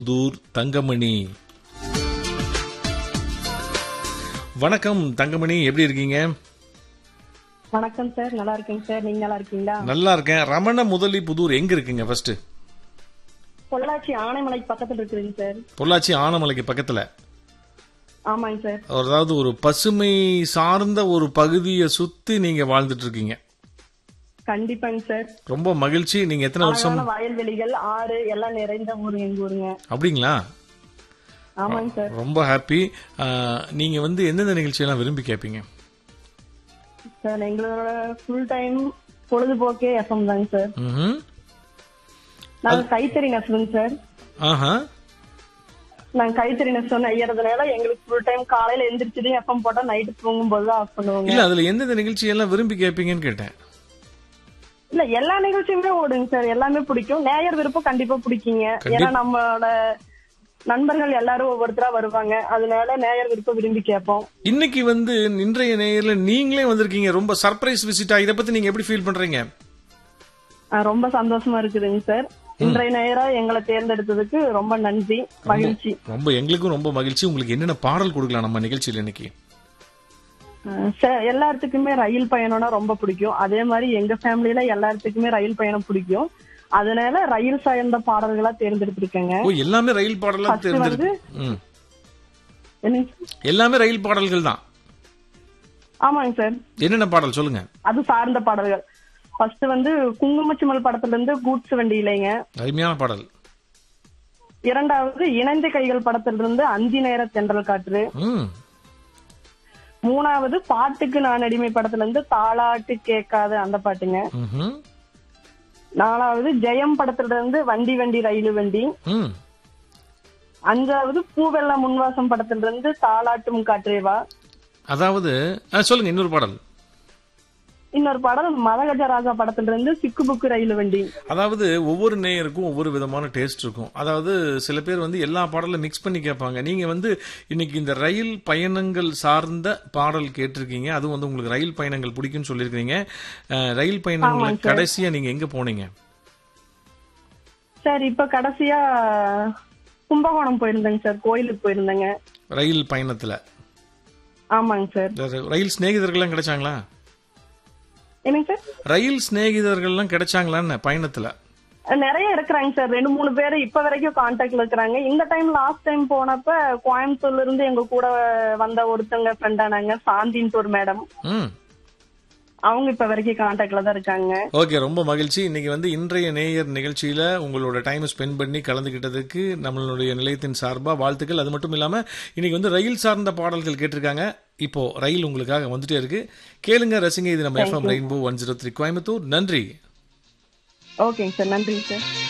தூர் தங்கமணி வணக்கம் தங்கமணி எப்படி இருக்கீங்க வணக்கம் சார் நல்லா இருக்கேங்க சார் நீங்க நல்லா இருக்கீங்களா நல்லா இருக்கேன் ரமண முதலி புதூர் எங்க இருக்குங்க ஃபர்ஸ்ட் பொள்ளாச்சி ஆனைமலை பக்கத்துல இருக்குதுங்க சார் பொள்ளாச்சி ஆனமலைக்கு பக்கத்துல ஆமாங்க சார் அதாவது ஒரு பசுமை சார்ந்த ஒரு பகுதியை சுத்தி நீங்க வாழ்ந்துட்டு இருக்கீங்க கண்டிப்பாங்க சார் ரொம்ப மகிழ்ச்சி நீங்க எத்தனை வருஷம் அழகான வயல்வெளிகள் ஆறு எல்லாம் நிறைந்த ஊரு எங்க ஊருங்க அப்படிங்களா ஆமாங்க சார் ரொம்ப ஹாப்பி நீங்க வந்து எந்தெந்த நிகழ்ச்சியெல்லாம் விரும்பி கேட்பீங்க சார் எங்களோட ஃபுல் டைம் பொழுதுபோக்கே எஃப்எம் தாங்க சார் ம்ஹும். நாங்க கைத்தறி நெசவுங்க சார் ஆஹா நாங்க கைத்தறி நெசவு நெய்யறதுனால எங்களுக்கு ஃபுல் டைம் காலையில எந்திரிச்சது எஃப்எம் போட்டா நைட்டு தூங்கும் போது தான் ஆஃப் பண்ணுவோங்க இல்ல அதுல எந்தெந்த நிகழ்ச்சியெல்லாம் விரும்பி கேட்பீங்கன்னு கேட்டேன் இல்ல எல்லா நிகழ்ச்சியுமே ஓடுங்க சார் எல்லாமே பிடிக்கும் நேயர் விருப்பம் கண்டிப்பா பிடிக்குங்க ஏன்னா நம்மளோட நண்பர்கள் எல்லாரும் ஒவ்வொருத்தரா வருவாங்க அதனால நேயர் விருப்பம் விரும்பி கேட்போம் இன்னைக்கு வந்து இன்றைய நேயர்ல நீங்களே வந்திருக்கீங்க ரொம்ப சர்ப்ரைஸ் விசிட்டா இத பத்தி நீங்க எப்படி ஃபீல் பண்றீங்க ஆஹ் ரொம்ப சந்தோஷமா இருக்குதுங்க சார் இன்றைய நேரா எங்களை தேர்ந்தெடுத்ததுக்கு ரொம்ப நன்றி மகிழ்ச்சி ரொம்ப எங்களுக்கும் ரொம்ப மகிழ்ச்சி உங்களுக்கு என்னென்ன பாடல் கொடுக்கலாம் நம்ம நிகழ்ச்சியில இன்னைக்கு ஆஹ் சார் எல்லாத்துக்குமே ரயில் பயணம்னா ரொம்ப பிடிக்கும் அதே மாதிரி எங்க ஃபேமிலியில எல்லாத்துக்குமே ரயில் பயணம் பிடிக்கும் அதனால ரயில் சார்ந்த பாடல்களா தேர்ந்தெடுத்திருக்கேங்க ஓ எல்லாமே ரயில் பாடலா First தேர்ந்தெடுத்து ம். என்னங்க சார்? எல்லாமே ரயில் பாடல்கள் தான் ஆமாங்க சார் என்னென்ன பாடல் சொல்லுங்க அது சார்ந்த பாடல்கள் ஃபர்ஸ்ட் வந்து குங்குமச்சிமல் படத்துல இருந்து கூட்ஸ் வண்டியிலைங்க அருமையான பாடல் இரண்டாவது இணைந்த கைகள் படத்திலிருந்து அந்தி நேர தென்றல் காற்று ம் மூணாவது பாட்டுக்கு நான் அடிமை படத்துல இருந்து தாளாட்டு கேட்காத அந்த பாட்டுங்க ம்ஹும். நாலாவது ஜெயம் படத்துல இருந்து வண்டி வண்டி ரயிலு வண்டி ம் அஞ்சாவது பூவெல்லாம் முன்வாசம் படத்துல இருந்து தாளாட்டும் காற்றேவா அதாவது ஆ, சொல்லுங்க இன்னொரு பாடல் இன்னொரு பாடல் மதகஜராஜா படத்துல இருந்து சிக்கு புக்கு ரயிலு வண்டி அதாவது ஒவ்வொரு நேயருக்கும் ஒவ்வொரு விதமான டேஸ்ட் இருக்கும் அதாவது சில பேர் வந்து எல்லா பாடலும் மிக்ஸ் பண்ணி கேட்பாங்க நீங்க வந்து இன்னைக்கு இந்த ரயில் பயணங்கள் சார்ந்த பாடல் கேட்டிருக்கீங்க அதுவும் வந்து உங்களுக்கு ரயில் பயணங்கள் பிடிக்கும்னு சொல்லியிருக்கீங்க அஹ், ரயில் பயணங்கள்ல கடைசியா நீங்க எங்க போனீங்க சார் இப்ப கடைசியா கும்பகோணம் போயிருந்தேங்க சார் கோயிலுக்கு போயிருந்தேங்க ரயில் பயணத்துல ஆமாங்க சார் இந்த ரயில் சிநேகிதர்கள்லாம் கிடைச்சாங்களா என்னங்க சார் ரயில் சிநேகிதர்கள்லாம் கிடைச்சாங்களான்னு பயணத்துல நிறைய இருக்கிறாங்க சார் ரெண்டு மூணு பேர் இப்ப வரைக்கும் கான்டாக்ட்ல இருக்கிறாங்க இந்த டைம் லாஸ்ட் டைம் போனப்ப கோயம்புத்தூர்ல இருந்து எங்க கூட வந்த ஒருத்தவங்க ஃப்ரெண்ட் ஆனாங்க சாந்தின்ட்டு ஒரு மேடம் ம் அவங்க இப்ப வரைக்கும் கான்டாக்ட்ல தான் இருக்காங்க ஓகே ரொம்ப மகிழ்ச்சி இன்னைக்கு வந்து இன்றைய நேயர் நிகழ்ச்சியில உங்களோட டைம் ஸ்பெண்ட் பண்ணி கலந்துகிட்டதுக்கு நம்மளுடைய நிலையத்தின் சார்பா வாழ்த்துக்கள் அது மட்டும் இல்லாம இன்னைக்கு வந்து ரயில் சார்ந்த பாடல்கள் கேட்டிருக்காங்க இப்போ ரயில் உங்களுக்காக வந்துட்டே இருக்கு கேளுங்க ரசிங்க இது நம்ம FM rainbow one zero three Coimbatore நன்றி ஓகேங்க சார் நன்றிங்க சார்